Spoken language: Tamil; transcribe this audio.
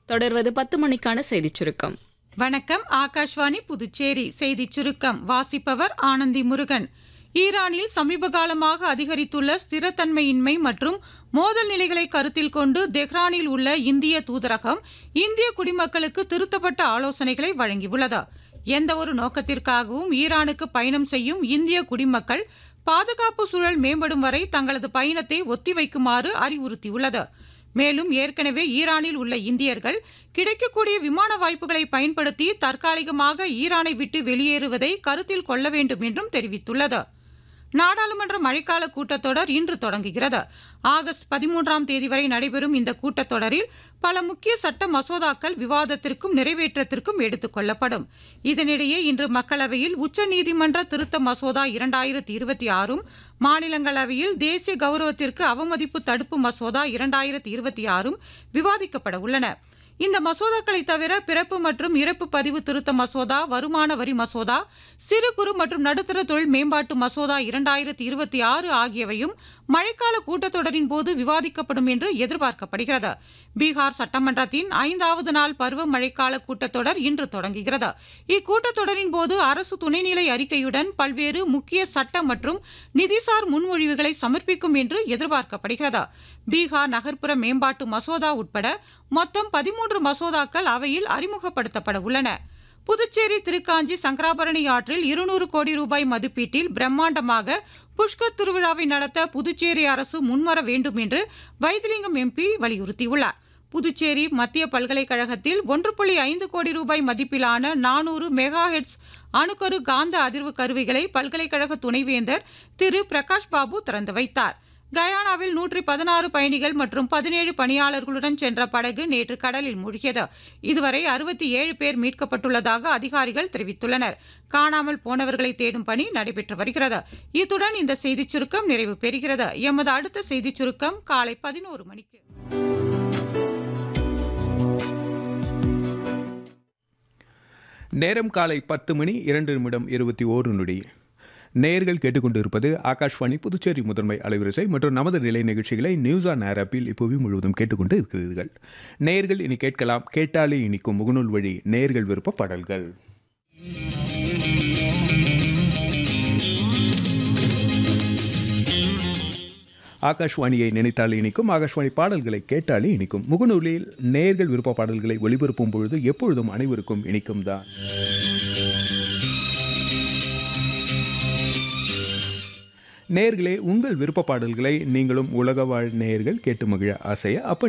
தொடர்வது பத்து மணிக்கான செய்திச் சுருக்கம் வணக்கம் ஆகாஷ்வாணி புதுச்சேரி செய்திச் சுருக்கம் வாசிப்பவர் ஆனந்தி முருகன் ஈரானில் சமீப காலமாக அதிகரித்துள்ள ஸ்திரத்தன்மையின்மை மற்றும் மோதல் நிலைகளை கருத்தில் கொண்டு தெஹ்ரானில் உள்ள இந்திய தூதரகம் இந்திய குடிமக்களுக்கு திருத்தப்பட்ட ஆலோசனைகளை வழங்கியுள்ளது எந்த ஒரு நோக்கத்திற்காகவும் ஈரானுக்கு பயணம் செய்யும் இந்திய குடிமக்கள் பாதுகாப்பு சூழல் மேம்படும் வரை தங்களது பயணத்தை ஒத்திவைக்குமாறு அறிவுறுத்தியுள்ளது மேலும் ஏற்கனவே ஈரானில் உள்ள இந்தியர்கள் கிடைக்கக்கூடிய விமான வாய்ப்புகளை பயன்படுத்தி தற்காலிகமாக ஈரானை விட்டு வெளியேறுவதை கருத்தில் கொள்ள வேண்டும் என்றும் தெரிவித்துள்ளது நாடாளுமன்ற மழைக்கால கூட்டத்தொடர் இன்று தொடங்குகிறது ஆகஸ்ட் பதிமூன்றாம் தேதி வரை நடைபெறும் இந்த கூட்டத்தொடரில் பல முக்கிய சட்ட மசோதாக்கள் விவாதத்திற்கும் நிறைவேற்றத்திற்கும் எடுத்துக் கொள்ளப்படும் இதனிடையே இன்று மக்களவையில் உச்சநீதிமன்ற திருத்த மசோதா இரண்டாயிரத்தி இருபத்தி ஆறும் மாநிலங்களவையில் தேசிய கௌரவத்திற்கு அவமதிப்பு தடுப்பு மசோதா இரண்டாயிரத்தி இருபத்தி ஆறும் விவாதிக்கப்பட உள்ளன இந்த மசோதாக்களை தவிர பிறப்பு மற்றும் இறப்பு பதிவு திருத்த மசோதா வருமான வரி மசோதா சிறு குறு மற்றும் நடுத்தர தொழில் மேம்பாட்டு மசோதா இரண்டாயிரத்தி இருபத்தி ஆறு ஆகியவையும் மழைக்கால கூட்டத்தொடரின் போது விவாதிக்கப்படும் என்று எதிர்பார்க்கப்படுகிறது பீகார் சட்டமன்றத்தின் ஐந்தாவது நாள் பருவ மழைக்கால கூட்டத்தொடர் இன்று தொடங்குகிறது இக்கூட்டத்தொடரின் போது அரசு துணைநிலை அறிக்கையுடன் பல்வேறு முக்கிய சட்ட மற்றும் நிதிசார் முன்மொழிவுகளை சமர்ப்பிக்கும் என்று எதிர்பார்க்கப்படுகிறது பீகார் நகர்ப்புற மேம்பாட்டு மசோதா உட்பட மொத்தம் பதிமூன்று மசோதாக்கள் அவையில் அறிமுகப்படுத்தப்பட உள்ளன புதுச்சேரி திருக்காஞ்சி சங்கராபரணி ஆற்றில் இருநூறு கோடி ரூபாய் மதிப்பீட்டில் பிரம்மாண்டமாக புஷ்கர் திருவிழாவை நடத்த புதுச்சேரி அரசு முன்வர வேண்டும் என்று வைத்திலிங்கம் எம்பி வலியுறுத்தியுள்ளார் புதுச்சேரி மத்திய பல்கலைக்கழகத்தில் ஒன்று புள்ளி ஐந்து கோடி ரூபாய் மதிப்பிலான நானூறு மெகா ஹெட்ஸ் அணுக்கரு காந்த அதிர்வு கருவிகளை பல்கலைக்கழக துணைவேந்தர் திரு பிரகாஷ் பாபு திறந்து வைத்தார் கயானாவில் நூற்றி பதினாறு பயணிகள் மற்றும் பதினேழு பணியாளர்களுடன் சென்ற படகு நேற்று கடலில் மூழ்கியது இதுவரை அறுபத்தி ஏழு பேர் மீட்கப்பட்டுள்ளதாக அதிகாரிகள் தெரிவித்துள்ளனர் காணாமல் போனவர்களை தேடும் பணி நடைபெற்று வருகிறது இத்துடன் இந்த செய்திச் சுருக்கம் நிறைவு பெறுகிறது எமது அடுத்த செய்திச் சுருக்கம் காலை பதினோரு மணிக்கு நேரம் காலை பத்து மணி இரண்டு நிமிடம் இருபத்தி ஓரு நொடி நேர்கள் கேட்டுக்கொண்டிருப்பது ஆகாஷ்வாணி புதுச்சேரி முதன்மை அலைவரிசை மற்றும் நமது நிலை நிகழ்ச்சிகளை நியூஸ் ஆன் ஏர் ஆப்பில் இப்போவி முழுவதும் கேட்டுக்கொண்டு இருக்கிறீர்கள் நேர்கள் இனி கேட்கலாம் கேட்டாலே இனிக்கும் முகநூல் வழி நேர்கள் விருப்ப பாடல்கள் ஆகாஷ்வாணியை நினைத்தாலே இனிக்கும் ஆகாஷ்வாணி பாடல்களை கேட்டாலே இனிக்கும் முகநூலில் நேர்கள் விருப்ப பாடல்களை ஒளிபரப்பும் பொழுது எப்பொழுதும் அனைவருக்கும் இனிக்கும் தான் நேர்களே உங்கள் விருப்ப பாடல்களை நீங்களும் உலக வாழ் நேயர்கள் கேட்டு மகிழ ஆசைய அப்ப